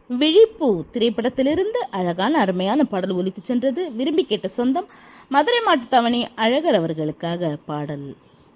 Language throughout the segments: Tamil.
விழிப்பு திரைப்படத்திலிருந்து அழகான அருமையான பாடல் ஒலித்து சென்றது விரும்பி கேட்ட சொந்தம் மதுரை மாட்டுத்தாவணி அழகர் அவர்களுக்காக பாடல்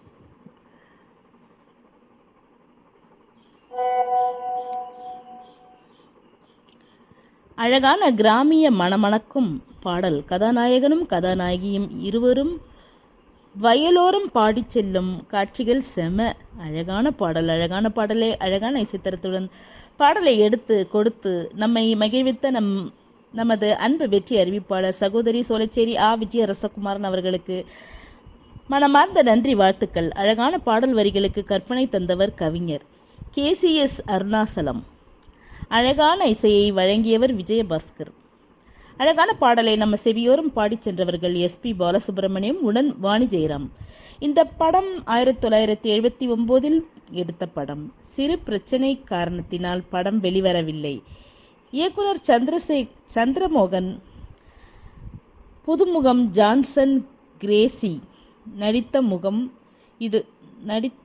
அழகான கிராமிய மணமணக்கும் பாடல் கதாநாயகனும் கதாநாயகியும் இருவரும் வயலோரம் பாடிச் செல்லும் காட்சிகள் செம அழகான பாடல் அழகான பாடலே அழகான இசைத்தரத்துடன் பாடலை எடுத்து கொடுத்து நம்மை மகிழ்வித்த நம் நமது அன்பு வெற்றி அறிவிப்பாளர் சகோதரி சோலைச்சேரி ஆ விஜய ரசகுமாரன் அவர்களுக்கு மனமார்ந்த நன்றி வாழ்த்துக்கள் அழகான பாடல் வரிகளுக்கு கற்பனை தந்தவர் கவிஞர் கேசிஎஸ் அருணாசலம் அழகான இசையை வழங்கியவர் விஜயபாஸ்கர் அழகான பாடலை நம்ம செவியோரும் பாடிச் சென்றவர்கள் எஸ்பி பாலசுப்ரமணியம் உடன் வாணி ஜெயராம் இந்த படம் ஆயிரத்தி தொள்ளாயிரத்தி எழுபத்தி ஒம்போதில் எடுத்த படம் சிறு பிரச்சனை காரணத்தினால் படம் வெளிவரவில்லை இயக்குனர் சந்திரசே சந்திரமோகன் புதுமுகம் ஜான்சன் கிரேசி நடித்த முகம் இது நடித்த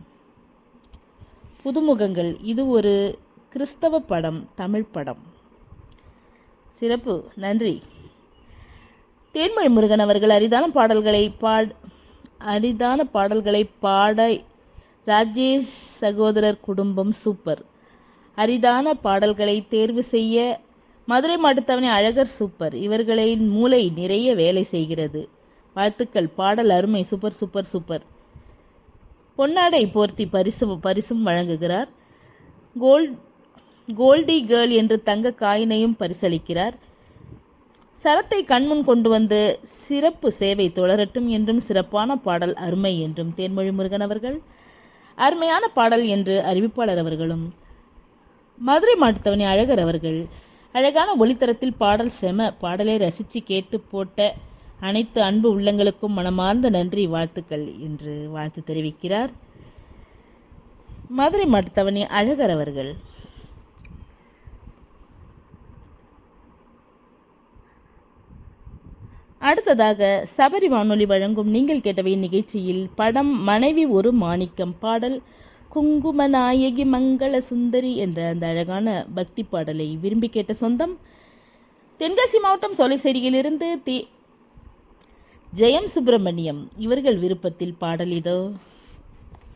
புதுமுகங்கள் இது ஒரு கிறிஸ்தவ படம் தமிழ் படம் சிறப்பு நன்றி தேன்மொழி முருகன் அவர்கள் அரிதான பாடல்களை பாட் அரிதான பாடல்களை பாட ராஜேஷ் சகோதரர் குடும்பம் சூப்பர் அரிதான பாடல்களை தேர்வு செய்ய மதுரை மாட்டுத்தவணை அழகர் சூப்பர் இவர்களின் மூளை நிறைய வேலை செய்கிறது வாழ்த்துக்கள் பாடல் அருமை சூப்பர் சூப்பர் சூப்பர் பொன்னாடை போர்த்தி பரிசு பரிசும் வழங்குகிறார் கோல்ட் கோல்டி கேர்ள் என்று தங்க காயினையும் பரிசளிக்கிறார் சரத்தை கண்முன் கொண்டு வந்து சிறப்பு சேவை தொடரட்டும் என்றும் சிறப்பான பாடல் அருமை என்றும் தேன்மொழி முருகன் அவர்கள் அருமையான பாடல் என்று அறிவிப்பாளர் அவர்களும் மதுரை மாட்டுத்தவணி அழகர் அவர்கள் அழகான ஒளித்தரத்தில் பாடல் செம பாடலை ரசித்து கேட்டு போட்ட அனைத்து அன்பு உள்ளங்களுக்கும் மனமார்ந்த நன்றி வாழ்த்துக்கள் என்று வாழ்த்து தெரிவிக்கிறார் மதுரை மாட்டுத்தவணி அழகர் அவர்கள் அடுத்ததாக சபரி வானொலி வழங்கும் நீங்கள் கேட்டவை நிகழ்ச்சியில் படம் மனைவி ஒரு மாணிக்கம் பாடல் குங்குமநாயகி மங்கள சுந்தரி என்ற அந்த அழகான பக்தி பாடலை விரும்பி கேட்ட சொந்தம் தென்காசி மாவட்டம் சோலைசேரியிலிருந்து தி ஜெயம் சுப்பிரமணியம் இவர்கள் விருப்பத்தில் பாடல் இதோ